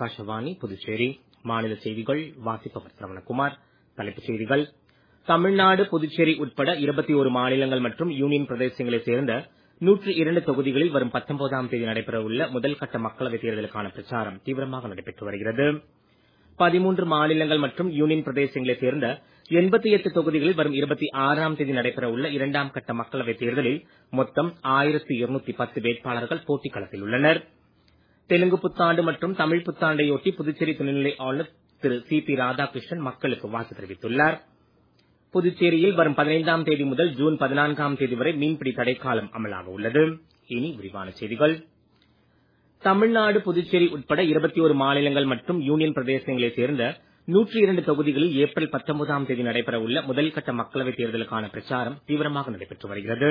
ஆகாஷவாணி புதுச்சேரி மாநில செய்திகள் வாசிப்பவர் சரவணகுமார் தலைப்புச் செய்திகள் தமிழ்நாடு புதுச்சேரி உட்பட 21 மாநிலங்கள் மற்றும் யூனியன் பிரதேசங்களைச் சேர்ந்த 102 தொகுதிகளில் வரும் 19ஆம் தேதி நடைபெறவுள்ள முதல் கட்ட மக்களவைத் தேர்தலுக்கான பிரச்சாரம் தீவிரமாக நடைபெற்று வருகிறது 13 மாநிலங்கள் மற்றும் யூனியன் பிரதேசங்களைச் சேர்ந்த 88 தொகுதிகளில் வரும் 26ஆம் தேதி நடைபெறவுள்ள இரண்டாம் கட்ட மக்களவைத் தேர்தலில் மொத்தம் 1210 வேட்பாளர்கள் போட்டிக் களத்தில் உள்ளனர் தெலுங்கு புத்தாண்டு மற்றும் தமிழ் புத்தாண்டையொட்டி புதுச்சேரி துணைநிலை ஆளுநர் திரு சி பி ராதாகிருஷ்ணன் மக்களுக்கு வாழ்த்து தெரிவித்துள்ளார் புதுச்சேரியில் வரும் 15ஆம் தேதி முதல் ஜூன் 14ஆம் தேதி வரை மீன்பிடி தடைக்காலம் அமலாக உள்ளது இனி விரிவான செய்திகள் தமிழ்நாடு புதுச்சேரி உட்பட 21 மாநிலங்கள் மற்றும் யூனியன் பிரதேசங்களைச் சேர்ந்த 102 தொகுதிகளில் ஏப்ரல் 19ஆம் தேதி நடைபெறவுள்ள முதல் கட்ட மக்களவைத் தேர்தலுக்கான பிரச்சாரம் தீவிரமாக நடைபெற்று வருகிறது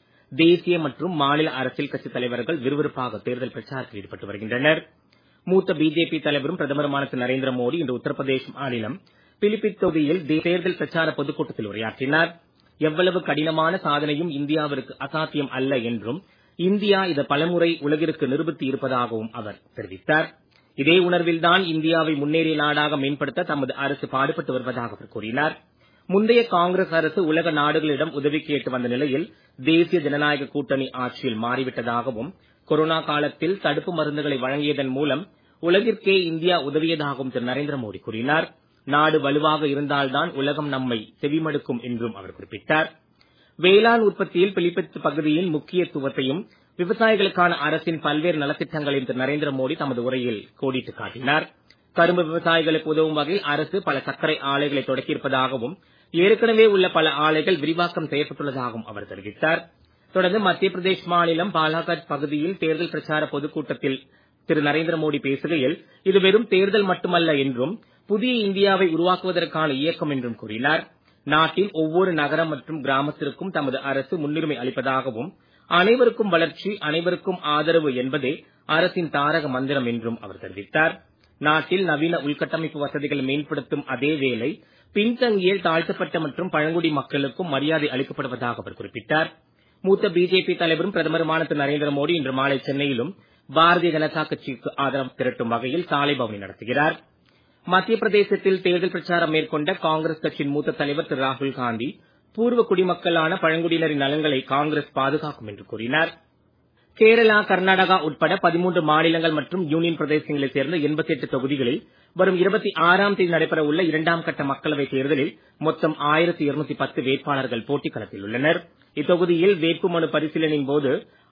தேசிய மற்றும் மாநில அரசியல் கட்சித் தலைவர்கள் விறுவிறுப்பாக தேர்தல் பிரச்சாரத்தில் ஈடுபட்டு வருகின்றனர் மூத்த பிஜேபி தலைவரும் பிரதமருமான திரு நரேந்திர மோடி இன்று உத்தரப்பிரதேச மாநிலம் பிலிபித் தொகுதியில் தேர்தல் பிரச்சார பொதுக்கூட்டத்தில் உரையாற்றினார் எவ்வளவு கடினமான சாதனையும் இந்தியாவிற்கு அசாத்தியம் அல்ல என்றும் இந்தியா இதை பலமுறை உலகிற்கு நிரூபித்து இருப்பதாகவும் அவர் தெரிவித்தார் இதே உணர்வில்தான் இந்தியாவை முன்னேறிய நாடாக மேம்படுத்த தமது அரசு பாடுபட்டு வருவதாக அவர் கூறினார் முந்தைய காங்கிரஸ் அரசு உலக நாடுகளிடம் உதவி கேட்டு வந்த நிலையில் தேசிய ஜனநாயக கூட்டணி ஆட்சியில் மாறிவிட்டதாகவும் கொரோனா காலத்தில் தடுப்பு மருந்துகளை வழங்கியதன் மூலம் உலகிற்கே இந்தியா உதவியதாகவும் திரு நரேந்திர மோடி கூறினார் நாடு வலுவாக இருந்தால்தான் உலகம் நம்மை செவிமடுக்கும் என்றும் அவர் குறிப்பிட்டார் வேளாண் உற்பத்தியில் பிலிபித் பகுதியின் முக்கியத்துவத்தையும் விவசாயிகளுக்கான அரசின் பல்வேறு நலத்திட்டங்களையும் திரு நரேந்திர மோடி தமது உரையில் கோடிட்டு காட்டினார் கரும்பு விவசாயிகளுக்கு உதவும் வகையில் அரசு பல சர்க்கரை ஆலைகளை தொடக்கியிருப்பதாகவும் ஏற்கனவே உள்ள பல ஆலைகள் விரிவாக்கம் செய்யப்பட்டுள்ளதாகவும் அவர் தெரிவித்தார் தொடர்ந்து மத்திய பிரதேஷ் மாநிலம் பாலாகட் பகுதியில் தேர்தல் பிரச்சார பொதுக்கூட்டத்தில் திரு நரேந்திர மோடி பேசுகையில் இது வெறும் தேர்தல் மட்டுமல்ல என்றும் புதிய இந்தியாவை உருவாக்குவதற்கான இயக்கம் என்றும் கூறினார் நாட்டின் ஒவ்வொரு நகரம் மற்றும் கிராமத்திற்கும் தமது அரசு முன்னுரிமை அளிப்பதாகவும் அனைவருக்கும் வளர்ச்சி அனைவருக்கும் ஆதரவு என்பதே அரசின் தாரக மந்திரம் என்றும் அவர் தெரிவித்தார் நாட்டில் நவீன உள்கட்டமைப்பு வசதிகளை மேம்படுத்தும் அதே வேளை பின்தங்கிய தாழ்த்தப்பட்ட மற்றும் பழங்குடி மக்களுக்கும் மரியாதை அளிக்கப்படுவதாக அவர் குறிப்பிட்டார் மூத்த பிஜேபி தலைவரும் பிரதமருமான திரு நரேந்திர மோடி இன்று மாலை சென்னையிலும் பாரதிய ஜனதா கட்சிக்கு ஆதரவு திரட்டும் வகையில் சாலை பவனி நடத்துகிறார் மத்திய பிரதேசத்தில் தேர்தல் பிரச்சாரம் மேற்கொண்ட காங்கிரஸ் கட்சியின் மூத்த தலைவர் திரு ராகுல் காந்தி பூர்வ குடிமக்களான பழங்குடியினரின் நலன்களை காங்கிரஸ் பாதுகாக்கும் என்று கூறினார் கேரளா கர்நாடகா உட்பட 13 மாநிலங்கள் மற்றும் யூனியன் பிரதேசங்களைச் சேர்ந்த 88 தொகுதிகளில் வரும் 26ஆம் தேதி நடைபெற உள்ள இரண்டாம் கட்ட மக்களவைத் தேர்தலில் மொத்தம் 1210 வேட்பாளர்கள் போட்டிக் களத்தில் உள்ளனர் இத்தொகுதியில் வேட்புமனு பரிசீலனையின் போது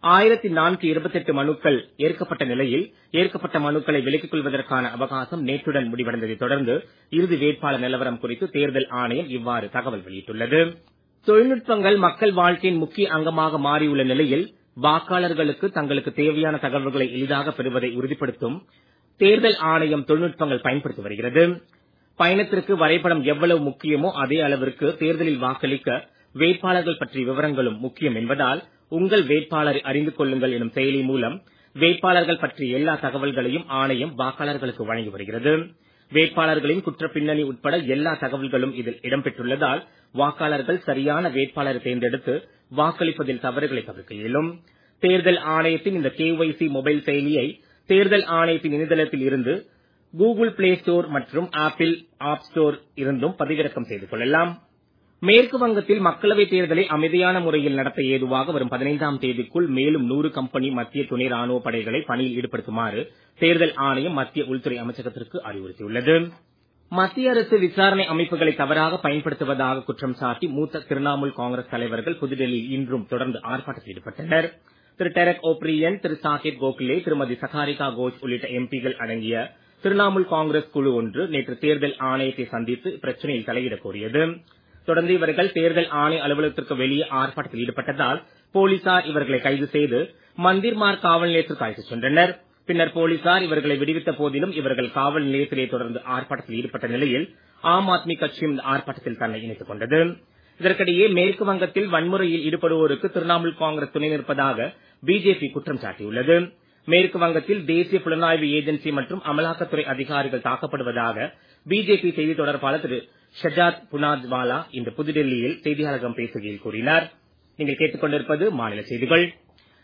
1028 மனுக்கள் ஏற்கப்பட்ட நிலையில் ஏற்கப்பட்ட மனுக்களை விலக்கிக் கொள்வதற்கான அவகாசம் நேற்றுடன் முடிவடைந்ததைத் தொடர்ந்து இறுதி வேட்பாளர் நிலவரம் குறித்து தேர்தல் ஆணையம் இவ்வாறு தகவல் வெளியிட்டுள்ளது தொழில்நுட்பங்கள் மக்கள் வாழ்க்கையின் முக்கிய அங்கமாக மாறியுள்ள நிலையில் வாக்காளர்களுக்கு தங்களுக்கு தேவையான தகவல்களை எளிதாக பெறுவதை உறுதிப்படுத்தும் தேர்தல் ஆணையம் தொழில்நுட்பங்கள் பயன்படுத்தி வருகிறது பயணத்திற்கு வரைபடம் எவ்வளவு முக்கியமோ அதே அளவிற்கு தேர்தலில் வாக்களிக்க வேட்பாளர்கள் பற்றிய விவரங்களும் முக்கியம் என்பதால் உங்கள் வேட்பாளரை அறிந்து கொள்ளுங்கள் எனும் செயலி மூலம் வேட்பாளர்கள் பற்றிய எல்லா தகவல்களையும் ஆணையம் வாக்காளர்களுக்கு வழங்கி வருகிறது வேட்பாளர்களின் குற்ற பின்னணி உட்பட எல்லா தகவல்களும் இதில் இடம்பெற்றுள்ளதால் வாக்காளர்கள் சரியான வேட்பாளரை தேர்ந்தெடுத்து வாக்களிப்பதில் தவறுகளை தவிர்க்க இயலும் தேர்தல் ஆணையத்தின் இந்த கேஒய்சி மொபைல் செயலியை தேர்தல் ஆணையத்தின் இணையதளத்தில் இருந்து கூகுள் பிளே ஸ்டோர் மற்றும் ஆப்பிள் ஆப் ஸ்டோர் இருந்தும் பதிவிறக்கம் செய்து கொள்ளலாம் மேற்கு வங்கத்தில் மக்களவைத் தேர்தலை அமைதியான முறையில் நடத்த ஏதுவாக வரும் 15ஆம் தேதிக்குள் மேலும் 100 கம்பெனி மத்திய துணை ராணுவ படைகளை பணியில் ஈடுபடுத்துமாறு தேர்தல் ஆணையம் மத்திய உள்துறை அமைச்சகத்திற்கு அறிவுறுத்தியுள்ளது மத்திய அரசு விசாரணை அமைப்புகளை தவறாக பயன்படுத்துவதாக குற்றம் சாட்டி மூத்த திரிணாமுல் காங்கிரஸ் தலைவர்கள் புதுடெல்லியில் இன்றும் தொடர்ந்து ஆர்ப்பாட்டத்தில் ஈடுபட்டனர் திரு டெரக் ஓப்ரியன் திரு சாகேத் கோகலே திருமதி சகாரிகா கோஷ் உள்ளிட்ட எம்பிகள் அடங்கிய திரிணாமுல் காங்கிரஸ் குழு ஒன்று நேற்று தேர்தல் ஆணையத்தை சந்தித்து பிரச்சனையில் தலையிடக் கோரியது தொடர்ந்து இவர்கள் தேர்தல் ஆணைய அலுவலகத்திற்கு வெளியே ஆர்ப்பாட்டத்தில் ஈடுபட்டதால் போலீசார் இவர்களை கைது செய்து மந்திர் மார்க் காவல் நிலையத்திற்கு அழைத்துச் சென்றனர் பின்னர் போலீசார் இவர்களை விடுவித்த போதிலும் இவர்கள் காவல் நிலையத்திலே தொடர்ந்து ஆர்ப்பாட்டத்தில் ஈடுபட்ட நிலையில் ஆம் ஆத்மி கட்சியும் இந்த ஆர்ப்பாட்டத்தில் தன்னை இணைத்துக் கொண்டது இதற்கிடையே மேற்கு வங்கத்தில் வன்முறையில் ஈடுபடுவோருக்கு திரிணாமுல் காங்கிரஸ் துணை நிற்பதாக பிஜேபி குற்றம் சாட்டியுள்ளது மேற்கு வங்கத்தில் தேசிய புலனாய்வு ஏஜென்சி மற்றும் அமலாக்கத்துறை அதிகாரிகள் தாக்கப்படுவதாக பிஜேபி செய்தி தொடர்பாளர் திரு ஷஜாத் புனாத்வாலா இன்று புதுடெல்லியில் செய்தியாளர்களிடம் பேசுகையில் கூறினார் நீங்கள் கேட்டுக்கொண்டிருப்பது மாநில செய்திகள்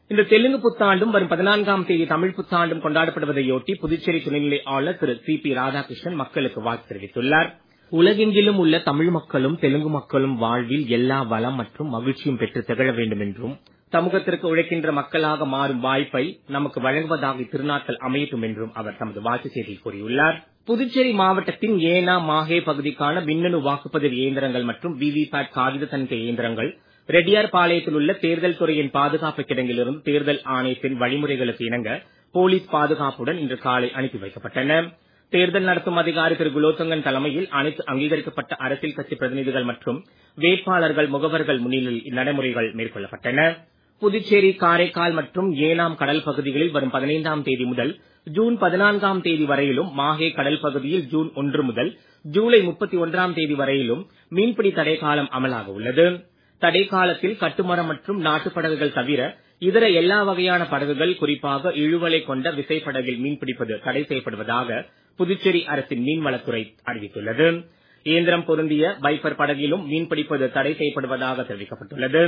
இந்த தெலுங்கு புத்தாண்டும் வரும் பதினான்காம் தேதி தமிழ் புத்தாண்டும் கொண்டாடப்படுவதையொட்டி புதுச்சேரி துணைநிலை ஆளுநர் திரு சி பி ராதாகிருஷ்ணன் மக்களுக்கு வாழ்த்து தெரிவித்துள்ளார் உலகெங்கிலும் உள்ள தமிழ் மக்களும் தெலுங்கு மக்களும் வாழ்வில் எல்லா வளம் மற்றும் மகிழ்ச்சியும் பெற்று திகழ வேண்டும் என்றும் சமூகத்திற்கு உழைக்கின்ற மக்களாக மாறும் வாய்ப்பை நமக்கு வழங்குவதாக இத்திருநாட்கள் அமையட்டும் என்றும் அவர் தமது வாழ்த்து செய்தியில் கூறியுள்ளார் புதுச்சேரி மாவட்டத்தின் ஏனா மாஹே பகுதிக்கான மின்னணு வாக்குப்பதிவு இயந்திரங்கள் மற்றும் விவிபேட் காகித தணிக்கை இயந்திரங்கள் ரெட்டியார்பாளையத்தில் உள்ள தேர்தல் துறையின் பாதுகாப்பு கிடங்கிலிருந்து தேர்தல் ஆணையத்தின் வழிமுறைகளுக்கு இணங்க போலீஸ் பாதுகாப்புடன் இன்று காலை அனுப்பி வைக்கப்பட்டன தேர்தல் நடத்தும் அதிகாரி திரு குலோத்துங்கன் தலைமையில் அனைத்து அங்கீகரிக்கப்பட்ட அரசியல் கட்சி பிரதிநிதிகள் மற்றும் வேட்பாளர்கள் முகவர்கள் முன்னிலையில் இந்நடைமுறைகள் மேற்கொள்ளப்பட்டன புதுச்சேரி காரைக்கால் மற்றும் ஏனாம் கடல் பகுதிகளில் வரும் பதினைந்தாம் தேதி முதல் ஜூன் பதினான்காம் தேதி வரையிலும் மாஹே கடல் பகுதியில் ஜூன் ஒன்று முதல் ஜூலை முப்பத்தி ஒன்றாம் தேதி வரையிலும் மீன்பிடி தடை காலம் அமலாக உள்ளது தடை காலத்தில் கட்டுமரம் மற்றும் நாட்டுப் படகுகள் தவிர இதர எல்லா வகையான படகுகள் குறிப்பாக இழுவலை கொண்ட விசைப்படகில் மீன்பிடிப்பது தடை செய்யப்படுவதாக புதுச்சேரி அரசின் மீன்வளத்துறை அறிவித்துள்ளது இயந்திரம் பொருந்திய பைப்பர் படகிலும் மீன்பிடிப்பது தடை செய்யப்படுவதாக தெரிவிக்கப்பட்டுள்ளது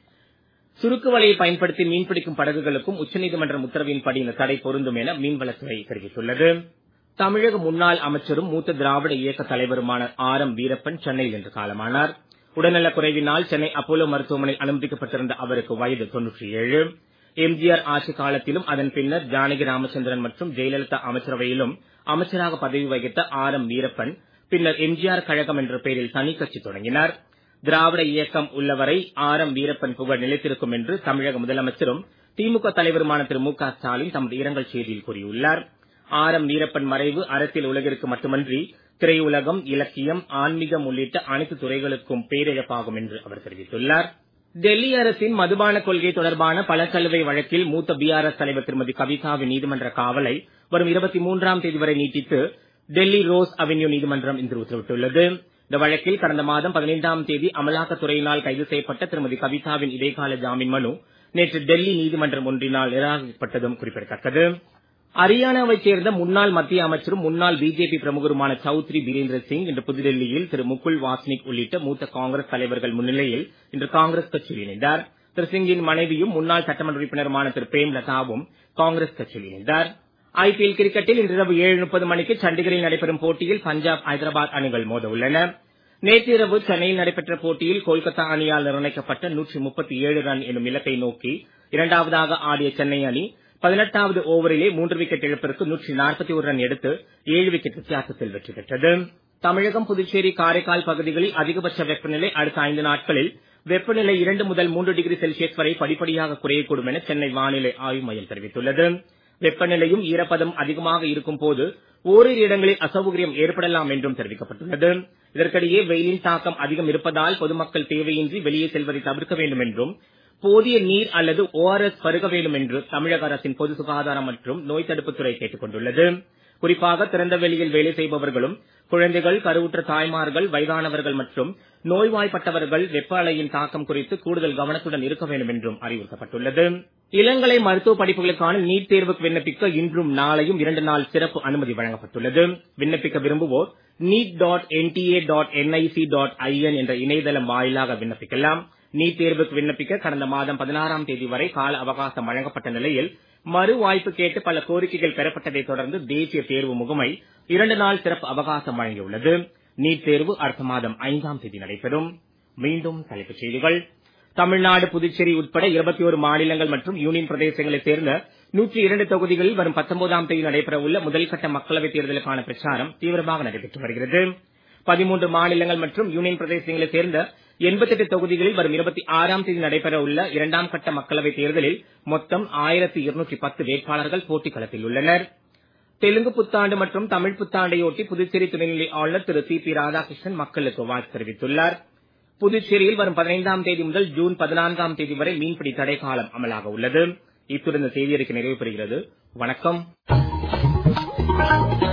சுருக்கு வலையை பயன்படுத்தி மீன்பிடிக்கும் படகுகளுக்கும் உச்சநீதிமன்றம் உத்தரவின்படி இந்த தடை பொருந்தும் என மீன்வளத்துறை தெரிவித்துள்ளது தமிழக முன்னாள் அமைச்சரும் மூத்த திராவிட இயக்க தலைவருமான ஆர் எம் வீரப்பன் சென்னையில் இன்று காலமானார் உடல்நலக் குறைவினால் சென்னை அப்போலோ மருத்துவமனையில் அனுமதிக்கப்பட்டிருந்த அவருக்கு வயது தொன்னூற்றி ஏழு எம்ஜிஆர் ஆட்சி காலத்திலும் அதன் பின்னர் ஜானகி ராமச்சந்திரன் மற்றும் ஜெயலலிதா அமைச்சரவையிலும் அமைச்சராக பதவி வகித்த ஆர் எம் வீரப்பன் பின்னர் எம்ஜிஆர் கழகம் என்ற பெயரில் தனி கட்சி தொடங்கினார் திராவிட இயக்கம் உள்ளவரை ஆர் எம் வீரப்பன் புகழ் நிலைத்திருக்கும் என்று தமிழக முதலமைச்சரும் திமுக தலைவருமான திரு மு க ஸ்டாலின் தமது இரங்கல் செய்தியில் கூறியுள்ளார் ஆர் எம் வீரப்பன் மறைவு அரசியல் உலகிற்கு மட்டுமன்றி திரையுலகம் இலக்கியம் ஆன்மீகம் உள்ளிட்ட அனைத்து துறைகளுக்கும் பேரிழப்பாகும் என்று அவர் தெரிவித்துள்ளார் டெல்லி அரசின் மதுபான கொள்கை தொடர்பான பழக்கழுவை வழக்கில் மூத்த பிஆர்எஸ் தலைவர் திருமதி கவிதாவின் நீதிமன்ற காவலை வரும் இருபத்தி மூன்றாம் தேதி வரை நீட்டித்து டெல்லி ரோஸ் அவென்யூ நீதிமன்றம் இன்று உத்தரவிட்டுள்ளது இந்த வழக்கில் கடந்த மாதம் பதினைந்தாம் தேதி அமலாக்கத்துறையினால் கைது செய்யப்பட்ட திருமதி கவிதாவின் இடைக்கால ஜாமீன் மனு நேற்று டெல்லி நீதிமன்றம் ஒன்றினால் நிராகரிக்கப்பட்டதும் குறிப்பிடத்தக்கது ஹரியானாவைச் சேர்ந்த முன்னாள் மத்திய அமைச்சரும் முன்னாள் பிஜேபி பிரமுகருமான சௌத்ரி பீரேந்திர சிங் இன்று புதுடெல்லியில் திரு முகுல் வாஸ்னிக் உள்ளிட்ட மூத்த காங்கிரஸ் தலைவர்கள் முன்னிலையில் இன்று காங்கிரஸ் கட்சியில் இணைந்தார் திரு சிங்கின் மனைவியும் முன்னாள் சட்டமன்ற உறுப்பினருமான திரு பிரேம் லதாவும் காங்கிரஸ் கட்சியில் இணைந்தார் ஐபிஎல் கிரிக்கெட்டில் இன்றிரவு ஏழு முப்பது மணிக்கு சண்டிகரில் நடைபெறும் போட்டியில் பஞ்சாப் ஐதராபாத் அணிகள் மோத உள்ளன நேற்றிரவு சென்னையில் நடைபெற்ற போட்டியில் கொல்கத்தா அணியால் நிர்ணயிக்கப்பட்ட நூற்றி முப்பத்தி ஏழு ரன் எனும் இலக்கை நோக்கி இரண்டாவதாக ஆடிய சென்னை அணி பதினெட்டாவது ஓவரிலே மூன்று விக்கெட் இழப்பிற்கு நூற்றி நாற்பத்தி ஒரு ரன் எடுத்து ஏழு விக்கெட் வித்தியாசத்தில் வெற்றி பெற்றது தமிழகம் புதுச்சேரி காரைக்கால் பகுதிகளில் அதிகபட்ச வெப்பநிலை அடுத்த ஐந்து நாட்களில் வெப்பநிலை இரண்டு முதல் மூன்று டிகிரி செல்சியஸ் வரை படிப்படியாக குறையக்கூடும் என சென்னை வானிலை ஆய்வு மையம் தெரிவித்துள்ளது வெப்பநிலையும் ஈரப்பதம் அதிகமாக இருக்கும் போது ஓரிரு இடங்களில் அசௌகரியம் ஏற்படலாம் என்றும் தெரிவிக்கப்பட்டுள்ளது இதற்கிடையே வெயிலின் தாக்கம் அதிகம் இருப்பதால் பொதுமக்கள் தேவையின்றி வெளியே செல்வதை தவிர்க்க வேண்டும் என்றும் போதிய நீர் அல்லது ஓஆர்எஸ் பருக வேண்டும் என்று தமிழக அரசின் பொது சுகாதாரம் மற்றும் நோய் தடுப்புத்துறை கேட்டுக் கொண்டுள்ளது குறிப்பாக திறந்த வெளியில் வேலை செய்பவர்களும் குழந்தைகள் கருவுற்ற தாய்மார்கள் வயதானவர்கள் மற்றும் நோய்வாய்ப்பட்டவர்கள் வெப்ப அலையின் தாக்கம் குறித்து கூடுதல் கவனத்துடன் இருக்க வேண்டும் என்றும் அறிவுறுத்தப்பட்டுள்ளது இளங்கலை மருத்துவ படிப்புகளுக்கான நீட் தேர்வுக்கு விண்ணப்பிக்க இன்றும் நாளையும் இரண்டு நாள் சிறப்பு அனுமதி வழங்கப்பட்டுள்ளது விண்ணப்பிக்க விரும்புவோர் NEET dot NTA dot NIC dot IN என்ற இணையதளம் வாயிலாக விண்ணப்பிக்கலாம் நீட் தேர்வுக்கு விண்ணப்பிக்க கடந்த மாதம் பதினாறாம் தேதி வரை கால அவகாசம் வழங்கப்பட்ட நிலையில் மறு வாய்ப்பு கேட்டு பல கோரிக்கைகள் பெறப்பட்டதைத் தொடர்ந்து தேசிய தேர்வு முகமை இரண்டு நாள் சிறப்பு அவகாசம் வழங்கியுள்ளது நீட் தேர்வு அடுத்த மாதம் ஐந்தாம் தேதி நடைபெறும் மீண்டும் தலைப்புச் செய்திகள் தமிழ்நாடு புதுச்சேரி உட்பட இருபத்தி ஒரு மாநிலங்கள் மற்றும் யூனியன் பிரதேசங்களைச் சேர்ந்த நூற்றி இரண்டு தொகுதிகளில் வரும் பத்தொன்பதாம் தேதி நடைபெற உள்ள முதல்கட்ட மக்களவைத் தேர்தலுக்கான பிரச்சாரம் தீவிரமாக நடைபெற்று வருகிறது பதிமூன்று மாநிலங்கள் மற்றும் யூனியன் பிரதேசங்களைச் சேர்ந்த எண்பத்தெட்டு தொகுதிகளில் வரும் இருபத்தி ஆறாம் தேதி நடைபெற உள்ள இரண்டாம் கட்ட மக்களவைத் தேர்தலில் மொத்தம் ஆயிரத்தி இருநூற்றி பத்து வேட்பாளர்கள் போட்டிக் களத்தில் உள்ளனர் தெலுங்கு புத்தாண்டு மற்றும் தமிழ் புத்தாண்டையொட்டி புதுச்சேரி துணைநிலை ஆளுநர் திரு சி பி ராதாகிருஷ்ணன் மக்களுக்கு வாழ்த்து தெரிவித்துள்ளார் புதுச்சேரியில் வரும் பதினைந்தாம் தேதி முதல் ஜூன் பதினான்காம் தேதி வரை மீன்பிடி தடை காலம் அமலாக உள்ளது இத்துடன் இந்த செய்தியறிக்கை நிறைவு பெறுகிறது வணக்கம்